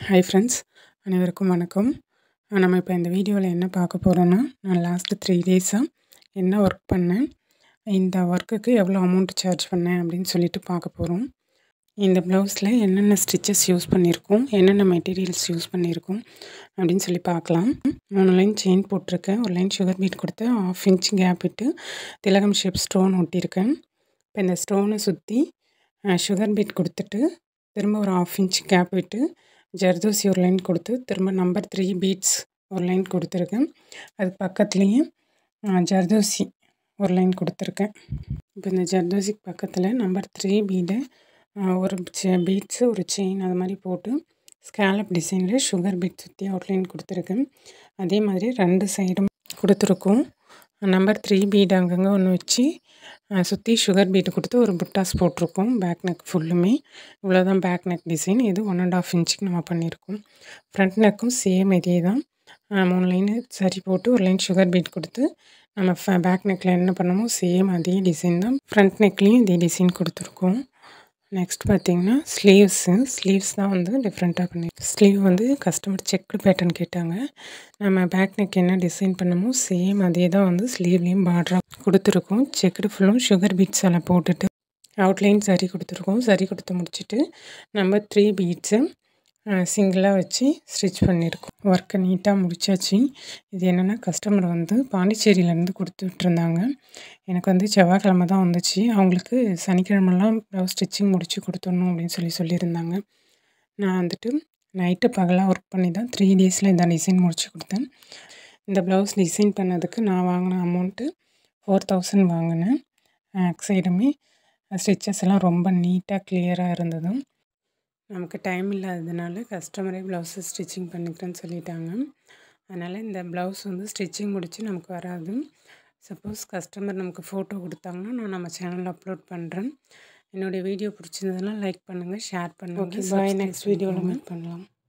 hi friends அனைவருக்கும் வணக்கம் நம்ம இப்போ இந்த வீடியோவில் என்ன பார்க்க போகிறோன்னா நான் லாஸ்ட்டு த்ரீ டேஸாக என்ன ஒர்க் பண்ணேன் இந்த ஒர்க்குக்கு எவ்வளோ அமௌண்ட் சார்ஜ் பண்ணேன் அப்படின்னு சொல்லிட்டு பார்க்க போகிறோம் இந்த ப்ளவுஸில் என்னென்ன ஸ்டிச்சஸ் யூஸ் பண்ணியிருக்கோம் என்னென்ன மெட்டீரியல்ஸ் யூஸ் பண்ணியிருக்கோம் அப்படின்னு சொல்லி பார்க்கலாம் மூணு லைன் செயின் போட்டிருக்கேன் ஒரு லைன் சுகர் பீட் கொடுத்து ஆஃப் இன்ச் கேப் விட்டு திலகம் ஷேப் ஸ்டோன் ஒட்டியிருக்கேன் இப்போ இந்த ஸ்டோனை சுற்றி சுகர் பீட் கொடுத்துட்டு திரும்ப ஒரு ஆஃப் இன்ச் கேப் விட்டு ஜர்தோசி ஒரு லைன் கொடுத்து திரும்ப நம்பர் த்ரீ பீட்ஸ் ஒரு லைன் கொடுத்துருக்கேன் அது பக்கத்துலேயே ஜர்தோசி ஒரு லைன் கொடுத்துருக்கேன் இப்போ இந்த ஜர்தோசிக்கு பக்கத்தில் நம்பர் த்ரீ பீடை ஒரு பீட்ஸு ஒரு செயின் அது மாதிரி போட்டு ஸ்கேலப் டிசைனில் சுகர் பீட் சுற்றி அவுட்லைன் கொடுத்துருக்கேன் அதே மாதிரி ரெண்டு சைடும் கொடுத்துருக்கோம் நம்பர் த்ரீ பீட் அங்கங்கே ஒன்று வச்சு சுற்றி சுகர் பீட்டு கொடுத்து ஒரு புட்டாஸ் போட்டிருக்கோம் பேக் நெக் ஃபுல்லுமே இவ்வளோ தான் பேக் நெக் டிசைன் இது ஒன் அண்ட் ஆஃப் இன்ச்சுக்கு நம்ம பண்ணியிருக்கோம் ஃப்ரண்ட் நெக்கும் சேம் இதே தான் மூணு லைனு சரி போட்டு ஒரு லைன் சுகர் பீட் கொடுத்து நம்ம ஃப பேக் நெக்கில் என்ன பண்ணமோ சேம் அதே டிசைன் தான் ஃப்ரண்ட் நெக்லேயும் இதே டிசைன் கொடுத்துருக்கோம் நெக்ஸ்ட் பார்த்திங்கன்னா ஸ்லீவ்ஸு ஸ்லீவ்ஸ் தான் வந்து டிஃப்ரெண்ட்டாக பண்ணி ஸ்லீவ் வந்து கஸ்டமர் செக்கு பேட்டர்ன் கேட்டாங்க நம்ம பேக் நெக் என்ன டிசைன் பண்ணமோ சேம் அதே தான் வந்து ஸ்லீவ்லேயும் பார்டராக கொடுத்துருக்கோம் செக்குடு ஃபுல்லும் சுகர் பீட்ஸ் எல்லாம் போட்டுட்டு அவுட்லைன் சரி கொடுத்துருக்கோம் சரி கொடுத்து முடிச்சுட்டு நம்ம த்ரீ பீட்ஸு சிங்கிளாக வச்சு ஸ்டிச் பண்ணியிருக்கோம் ஒர்க்கை நீட்டாக முடிச்சாச்சு இது என்னென்னா கஸ்டமர் வந்து பாண்டிச்சேரியிலேருந்து கொடுத்து விட்டுருந்தாங்க எனக்கு வந்து செவ்வாய்க்கிழமை தான் வந்துச்சு அவங்களுக்கு சனிக்கிழமெல்லாம் ப்ளவுஸ் ஸ்டிச்சிங் முடித்து கொடுத்துடணும் அப்படின்னு சொல்லி சொல்லியிருந்தாங்க நான் வந்துட்டு நைட்டு பகலாக ஒர்க் பண்ணி தான் த்ரீ டேஸில் இந்த டிசைன் முடித்து கொடுத்தேன் இந்த ப்ளவுஸ் டிசைன் பண்ணதுக்கு நான் வாங்கின அமௌண்ட்டு ஃபோர் தௌசண்ட் வாங்கினேன் சைடுமே ஸ்டிச்சஸ் எல்லாம் ரொம்ப நீட்டாக கிளியராக இருந்தது நமக்கு டைம் இல்லாததுனால கஸ்டமரே ப்ளவுஸு ஸ்டிச்சிங் பண்ணிக்கிறேன்னு சொல்லிட்டாங்க அதனால் இந்த ப்ளவுஸ் வந்து ஸ்டிச்சிங் முடித்து நமக்கு வராது சப்போஸ் கஸ்டமர் நமக்கு ஃபோட்டோ கொடுத்தாங்கன்னா நான் நம்ம சேனலில் அப்லோட் பண்ணுறேன் என்னுடைய வீடியோ பிடிச்சிருந்ததுன்னா லைக் பண்ணுங்கள் ஷேர் பண்ணுங்கள் ஓகே பாய் நெக்ஸ்ட் வீடியோவில் மீட் பண்ணலாம்